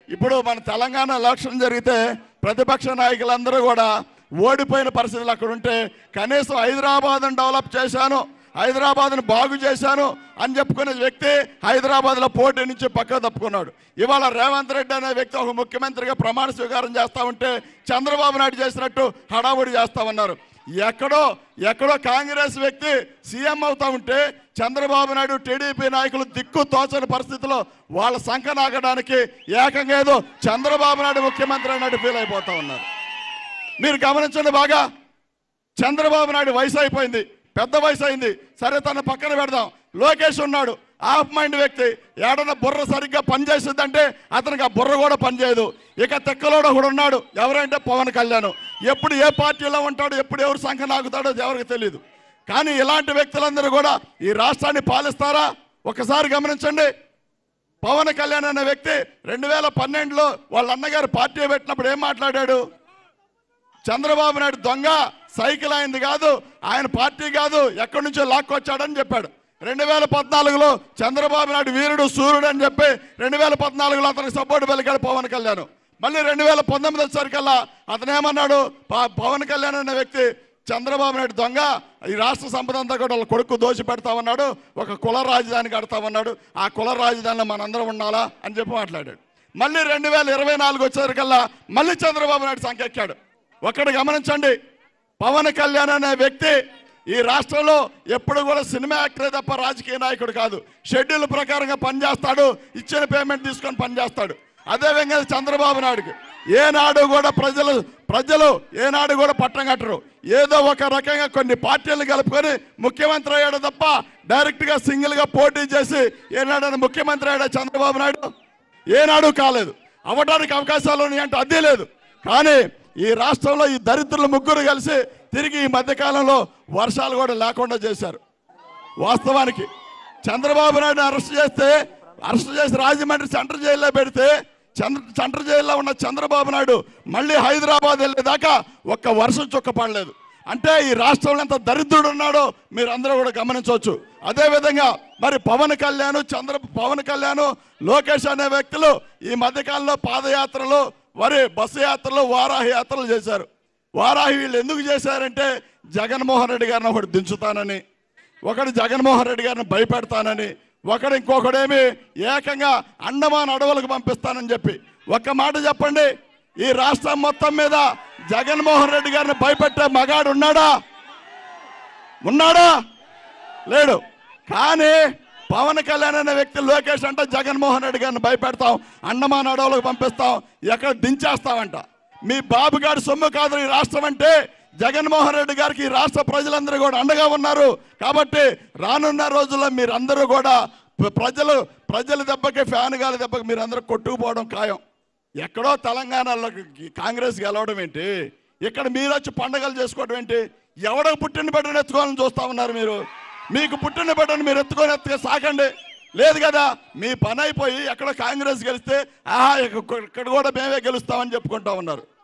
ఇప్పుడు మన తెలంగాణ ఎలక్షన్ జరిగితే ప్రతిపక్ష నాయకులందరూ కూడా ఓడిపోయిన పరిస్థితులు అక్కడ ఉంటే కనీసం హైదరాబాద్ను డెవలప్ చేశాను హైదరాబాద్ను బాగు చేశాను అని చెప్పుకునే వ్యక్తి హైదరాబాద్లో పోటీ నుంచి పక్క తప్పుకున్నాడు ఇవాళ రేవంత్ రెడ్డి అనే వ్యక్తి ఒక ముఖ్యమంత్రిగా ప్రమాణ స్వీకారం చేస్తా ఉంటే చంద్రబాబు నాయుడు చేసినట్టు హడావుడి చేస్తామన్నారు ఎక్కడో ఎక్కడో కాంగ్రెస్ వ్యక్తి సీఎం అవుతా ఉంటే చంద్రబాబు నాయుడు టీడీపీ నాయకులు దిక్కు తోచని పరిస్థితిలో వాళ్ళ సంఖ నాగడానికి ఏకంగా ఏదో చంద్రబాబు నాయుడు ముఖ్యమంత్రి అన్నట్టు ఫీల్ అయిపోతా ఉన్నారు మీరు గమనించండి బాగా చంద్రబాబు నాయుడు వయసు అయిపోయింది పెద్ద వయసు అయింది సరే తన పక్కన పెడదాం లోకేష్ ఉన్నాడు హాఫ్ మైండ్ వ్యక్తి ఏడన్నా బుర్ర సరిగ్గా పనిచేస్తుందంటే అతనికి ఆ బుర్ర కూడా పనిచేయదు ఇక తెక్కలోడు ఒకడు ఉన్నాడు ఎవరంటే పవన్ కళ్యాణ్ ఎప్పుడు ఏ పార్టీలో ఉంటాడో ఎప్పుడు ఎవరు సంఖ నాకుతాడో ఎవరికి తెలియదు కానీ ఇలాంటి వ్యక్తులందరూ కూడా ఈ రాష్ట్రాన్ని పాలిస్తారా ఒకసారి గమనించండి పవన్ కళ్యాణ్ అనే వ్యక్తి రెండు వేల పన్నెండులో వాళ్ళ అన్నగారు పార్టీ పెట్టినప్పుడు ఏం మాట్లాడాడు చంద్రబాబు నాయుడు దొంగ సైకిల్ అయింది కాదు ఆయన పార్టీ కాదు ఎక్కడి నుంచో లాక్కొచ్చాడని చెప్పాడు రెండు వేల పద్నాలుగులో చంద్రబాబు నాయుడు వీరుడు సూర్యుడు అని చెప్పి రెండు వేల పద్నాలుగులో అతనికి సపోర్ట్ పలికాడు పవన్ కళ్యాణ్ మళ్ళీ రెండు వేల పంతొమ్మిది వచ్చేసరికల్లా అతను ఏమన్నాడు ప- పవన్ కళ్యాణ్ అనే వ్యక్తి చంద్రబాబు నాయుడు దొంగ ఈ రాష్ట్ర సంపద అంతా కూడా వాళ్ళ కొడుకు దోచి పెడతామన్నాడు ఒక కుల రాజధాని కడతామన్నాడు ఆ కుల రాజధానిలో మనందరం ఉండాలా అని చెప్పి మాట్లాడాడు మళ్ళీ రెండు వేల ఇరవై నాలుగు వచ్చేసరికల్లా మళ్ళీ చంద్రబాబు నాయుడు సంకెక్కాడు ఒక్కటి గమనించండి పవన్ కళ్యాణ్ అనే వ్యక్తి ఈ రాష్ట్రంలో ఎప్పుడు కూడా సినిమా యాక్టరే తప్ప రాజకీయ నాయకుడు కాదు షెడ్యూల్ ప్రకారంగా పనిచేస్తాడు ఇచ్చిన పేమెంట్ తీసుకొని పనిచేస్తాడు అదేవిధంగా చంద్రబాబు నాయుడుకి ఏనాడు కూడా ప్రజలు ప్రజలు ఏనాడు కూడా పట్టం కట్టరు ఏదో ఒక రకంగా కొన్ని పార్టీలు కలుపుకొని ముఖ్యమంత్రి అయ్యాడు తప్ప డైరెక్ట్గా సింగిల్గా పోటీ చేసి ఏనాడైనా ముఖ్యమంత్రి అయ్యాడు చంద్రబాబు నాయుడు ఏనాడు కాలేదు అవ్వడానికి అవకాశాలు ఉన్నాయంటే అదే లేదు కానీ ఈ రాష్ట్రంలో ఈ దరిద్రులు ముగ్గురు కలిసి తిరిగి ఈ మధ్యకాలంలో వర్షాలు కూడా లేకుండా చేశారు వాస్తవానికి చంద్రబాబు నాయుడు అరెస్ట్ చేస్తే అరెస్ట్ చేసి రాజమండ్రి సెంట్రల్ జైల్లో పెడితే చంద్ర సెంట్రల్ జైల్లో ఉన్న చంద్రబాబు నాయుడు మళ్ళీ హైదరాబాద్ వెళ్ళేదాకా ఒక్క వర్షం చుక్క పడలేదు అంటే ఈ రాష్ట్రంలో ఎంత దరిద్రుడు ఉన్నాడో మీరు అందరూ కూడా గమనించవచ్చు అదేవిధంగా మరి పవన్ కళ్యాణ్ చంద్ర పవన్ కళ్యాణ్ లోకేష్ అనే వ్యక్తులు ఈ మధ్యకాలంలో పాదయాత్రలు మరి బస్సు యాత్రలు వారాహి యాత్రలు చేశారు వారాహి వీళ్ళు ఎందుకు చేశారంటే జగన్మోహన్ రెడ్డి గారిని ఒకటి దించుతానని ఒకడు జగన్మోహన్ రెడ్డి గారిని భయపెడతానని ఒకడు ఇంకొకడేమి ఏకంగా అండమాన్ అడవులకు పంపిస్తానని చెప్పి ఒక్క మాట చెప్పండి ఈ రాష్ట్రం మొత్తం మీద జగన్మోహన్ రెడ్డి గారిని భయపెట్టే మగాడు ఉన్నాడా ఉన్నాడా లేడు కానీ పవన్ కళ్యాణ్ అనే వ్యక్తి లోకేష్ అంటే జగన్మోహన్ రెడ్డి గారిని భయపెడతాం అండమాన్ అడవులకు పంపిస్తాం ఎక్కడ దించేస్తామంట మీ బాబు గారి సొమ్ము కాదు ఈ రాష్ట్రం అంటే జగన్మోహన్ రెడ్డి గారికి ఈ రాష్ట్ర ప్రజలందరూ కూడా అండగా ఉన్నారు కాబట్టి రానున్న రోజుల్లో మీరందరూ కూడా ప్ర- ప్రజలు ప్రజల దెబ్బకి ఫ్యాన్ గాలి దెబ్బకి మీరందరూ కొట్టుకుపోవడం ఖాయం ఎక్కడో తెలంగాణలో కాంగ్రెస్ గెలవడం ఏంటి ఇక్కడ మీరు వచ్చి పండగలు చేసుకోవడం ఏంటి ఎవడకు పుట్టిన బిడ్డను ఎత్తుకోవాలని చూస్తా ఉన్నారు మీరు మీకు పుట్టిన బిడ్డను మీరు ఎత్తుకొని ఎత్తుగా సాకండి లేదు కదా మీ పని అయిపోయి ఎక్కడ కాంగ్రెస్ గెలిస్తే ఆహా ఇక- ఇక్కడ కూడా మేమే గెలుస్తామని చెప్పుకుంటా ఉన్నారు